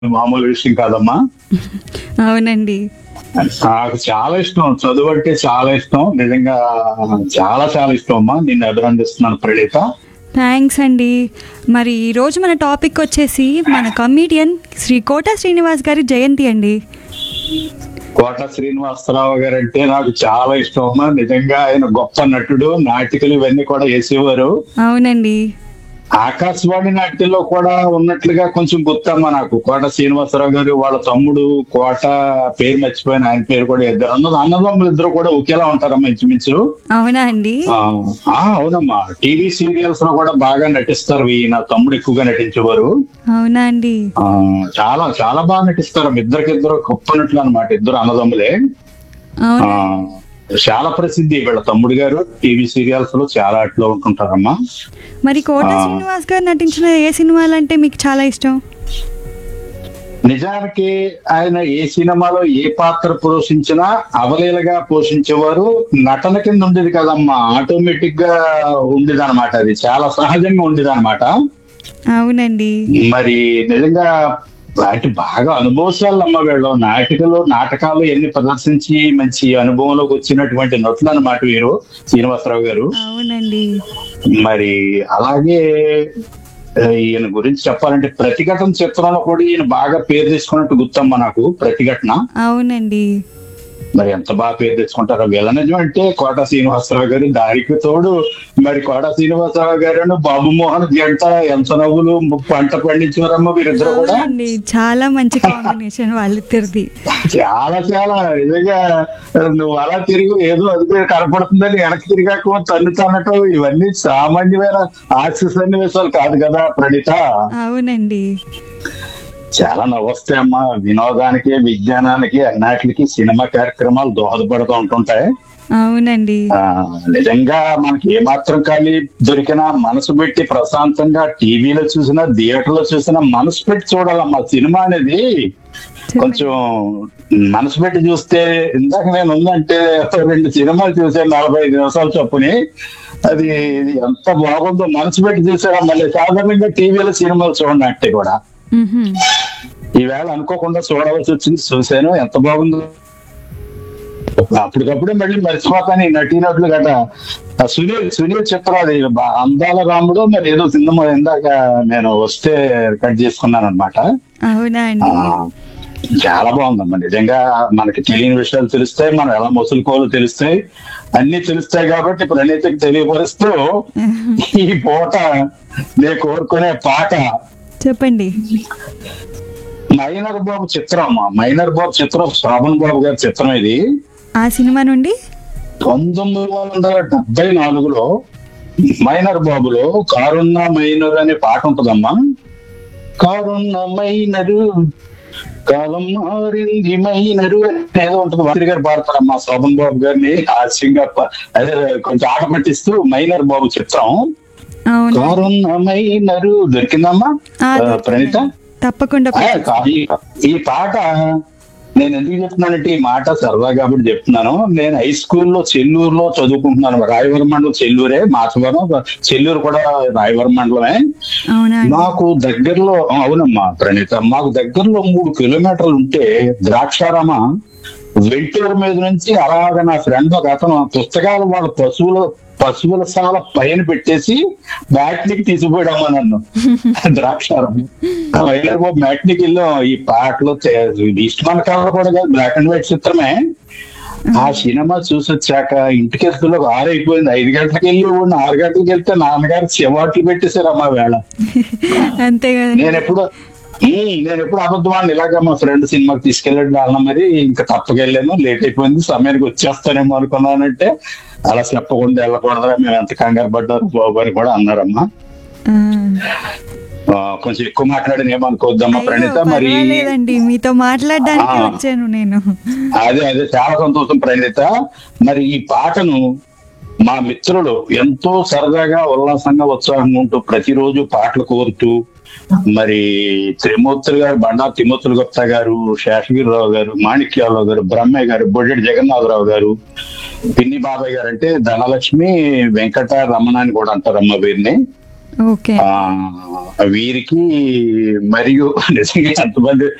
మామూలు విషయం కాదమ్మా అవునండి నాకు చాలా ఇష్టం చదువు అంటే చాలా ఇష్టం నిజంగా చాలా చాలా ఇష్టం అమ్మా నిన్ను అభినందిస్తున్నాను ప్రణీత థ్యాంక్స్ అండి మరి ఈరోజు మన టాపిక్ వచ్చేసి మన కమీడియన్ శ్రీ కోట శ్రీనివాస్ గారి జయంతి అండి కోట శ్రీనివాసరావు గారు అంటే నాకు చాలా ఇష్టం అమ్మా నిజంగా ఆయన గొప్ప నటుడు నాటికలు ఇవన్నీ కూడా వేసేవారు అవునండి ఆకాశవాణి నాట్యంలో కూడా ఉన్నట్లుగా కొంచెం గుర్తమ్మా నాకు కోట శ్రీనివాసరావు గారు వాళ్ళ తమ్ముడు కోట పేరు మర్చిపోయిన ఆయన పేరు కూడా ఇద్దరు అన్నది అన్నదమ్ములు ఇద్దరు కూడా ఒకేలా ఉంటారమ్మా ఇంచుమించు అవునా అండి ఆ, ఆ, అవునమ్మా టీవీ సీరియల్స్ లో కూడా బాగా నటిస్తారు ఈయన తమ్ముడు ఎక్కువగా నటించేవారు అవునా అండి ఆ, చాలా చాలా బాగా నటిస్తారు ఇద్దరికిద్దరు గొప్ప నటులు అనమాట ఇద్దరు అన్నదమ్ములే ఆ, అవునా చాలా ప్రసిద్ధి వీళ్ళ తమ్ముడు గారు టీవీ సీరియల్స్ లో చాలా అట్లో ఉంటుంటారమ్మా మరి కోట ఆ. శ్రీనివాస్ గారు నటించిన ఏ సినిమాలు అంటే మీకు చాలా ఇష్టం నిజానికి ఆయన ఏ సినిమాలో ఏ పాత్ర పోషించినా అవలీలగా పోషించేవారు నటన కింద ఉండేది కదమ్మా ఆటోమేటిక్ గా ఉండేది అనమాట అది చాలా సహజంగా ఉండేది అనమాట అవునండి మరి నిజంగా వాటి బాగా అనుభవశాలు అమ్మ వీళ్ళు నాటికలు నాటకాలు ఎన్ని ప్రదర్శించి మంచి అనుభవంలోకి వచ్చినటువంటి నటులు అన్నమాట వీరు శ్రీనివాసరావు గారు అవునండి మరి అలాగే ఆ, ఈయన గురించి చెప్పాలంటే ప్రతిఘటన చిత్రంలో కూడా ఈయన బాగా పేరు తీసుకున్నట్టు గుర్తమ్మ నాకు ప్రతిఘటన అవునండి మరి ఎంత బాగా పేరు తెచ్చుకుంటారో విలనిజం అంటే కోట శ్రీనివాసరావు గారు దారికి తోడు మరి కోట శ్రీనివాసరావు గారు బాబు మోహన్ జంట ఎంత నవ్వులు పంట పండించారమ్మ వీరిద్దరు కూడా అవునండి చాలా మంచి కాంబినేషన్ వాళ్ళిద్దరిది చాలా చాలా నిజంగా నువ్వు అలా తిరిగి ఏదో అది కూడా కనపడుతుందని వెనక్కి తిరిగాక తన్ను తన్నటం ఇవన్నీ సామాన్యమైన ఆక్సిస్ సన్నివేశాలు కాదు కదా ప్రణీత అవునండి చాలా నవ్వొస్తాయి అమ్మా వినోదానికి విజ్ఞానానికి అన్నిటికి సినిమా కార్యక్రమాలు దోహదపడుతూ ఉంటుంటాయి అవునండి ఆ, నిజంగా మనకి ఏ మాత్రం ఖాళీ దొరికినా మనసు పెట్టి ప్రశాంతంగా టీవీలో చూసినా థియేటర్ లో చూసినా మనసు పెట్టి చూడాలమ్మా సినిమా అనేది కొంచెం మనసు పెట్టి చూస్తే ఇందాక నేను ఉందంటే రెండు సినిమాలు చూసే నలభై ఐదు నిమిషాలు చొప్పుని అది ఎంత బాగుందో మనసు పెట్టి చూసారా మళ్ళీ సాధారణంగా టీవీలో సినిమాలు చూడండి అంటే కూడా మ్హూ. ఈవేళ అనుకోకుండా చూడవలసి వచ్చింది చూశాను ఎంత బాగుందో అప్పటికప్పుడే మళ్ళీ మర్చిపోతాను ఈ నటీనటులు గట ఆ సునీల్ సునీల్ చిత్రం అది బా- అందాల రాముడు మరి ఏదో సినిమా ఇందాక నేను వస్తే కట్ చేసుకున్నాను అనమాట అవునా అండి చాలా బాగుందమ్మా నిజంగా మనకి తెలియని విషయాలు తెలుస్తాయి మనం ఎలా మొసలుకోవాలో తెలుస్తాయి అన్ని తెలుస్తాయి కాబట్టి ప్రణీతికి తెలియపరుస్తూ ఈ పూట నేను కోరుకునే పాట చెప్పండి మైనర్ బాబు చిత్రం అమ్మా మైనర్ బాబు చిత్రం శ్రావణ్ బాబు గారి చిత్రం ఇది ఆ సినిమా నుండి పంతొమ్మిది వందల డెబ్బై నాలుగులో మైనర్ బాబులో కారున్న మైనర్ అనే పాట ఉంటదమ్మా కారున్న మైనరు కాలం మారింది మైనరు అని ఏదో ఉంటుంది మంత్రి గారు పాడతారమ్మా శోభన్ బాబు గారిని హాస్యంగా ప- అదే కొంచెం ఆట పట్టిస్తూ మైనర్ బాబు చిత్రం అవును కారున్న మైనరు దొరికిందమ్మా ఆ, ఆ, ప్రణీత తప్పకుండా ఆ, కా- ఈ- ఈ పాట నేను ఎందుకు చెప్తున్నానంటే ఈ మాట సరదా కాబట్టి చెప్తున్నాను నేను హై స్కూల్లో చెల్లూరులో చదువుకుంటున్నాను రాయవరం మండలం చెల్లూరే మాచవరం చెల్లూరు కూడా రాయవరం మండలమే అవునా అండి మాకు దగ్గరలో ఆ, అవునమ్మా ప్రణీత మాకు దగ్గరలో మూడు కిలోమీటర్లు ఉంటే ద్రాక్షారామ వెంటూరు మీద నుంచి అలాగ నా ఫ్రెండ్ ఒక అతను పుస్తకాలు వాళ్ళ పశువుల పశువుల సాల పైన పెట్టేసి మ్యాట్నికి తీసుకుపోయాడమ్మా నన్ను ద్రాక్షారం బాబు మ్యాట్నికి వెళ్ళాం ఈ పాటలు ఇష్టమైన కలర్ కూడా కాదు బ్లాక్ అండ్ వైట్ చిత్రమే ఆ సినిమా చూసి వచ్చాక ఇంటికి వెళ్తులో ఆరు అయిపోయింది ఐదు గంటలకు వెళ్ళి ఉన్న ఆరు గంటలకు వెళ్తే నాన్నగారు చెవాట్లు పెట్టేశారమ్మా వేళ అంతే కదా నేను ఎప్పుడు ఉమ్, నేను ఎప్పుడు అబద్ధమాన్ని ఇలాగా మా ఫ్రెండ్ సినిమాకి తీసుకెళ్ళాడు వాళ్ళ మరి ఇంకా తప్పకెళ్ళాను లేట్ అయిపోయింది సమయానికి వచ్చేస్తానేమో అనుకున్నానంటే అలా చెప్పకుండా వెళ్ళకూడదా మేము ఎంత కంగారు పడ్డారు బాబు అని కూడా అన్నారమ్మా ఆ. ఆ, కొంచెం ఎక్కువ మాట్లాడిన ఏమనుకోవద్దమ్మా అయ్యో, ప్రణీత మరి పర్వాలేదండి మీతో మాట్లాడడానికి ఆ. వచ్చాను నేను అదే అదే చాలా సంతోషం ప్రణీత మరి ఈ పాటను మా మిత్రులు ఎంతో సరదాగా ఉల్లాసంగా ఉత్సాహంగా ఉంటూ ప్రతిరోజు పాటలు కోరుతూ మరి త్రిమూర్తులు గారు బండా తిమూర్తులు గుప్తా గారు శేషగిరిరావు గారు మాణిక్యాలరావు గారు బ్రహ్మయ్య గారు బొడ్డెడి జగన్నాథరావు గారు పిన్ని బాబాయ్ గారు అంటే ధనలక్ష్మి వెంకట రమణ అని కూడా అంటారమ్మ వీరిని ఓకే ఆ వీరికి మరియు నిజంగా ఎంతమంది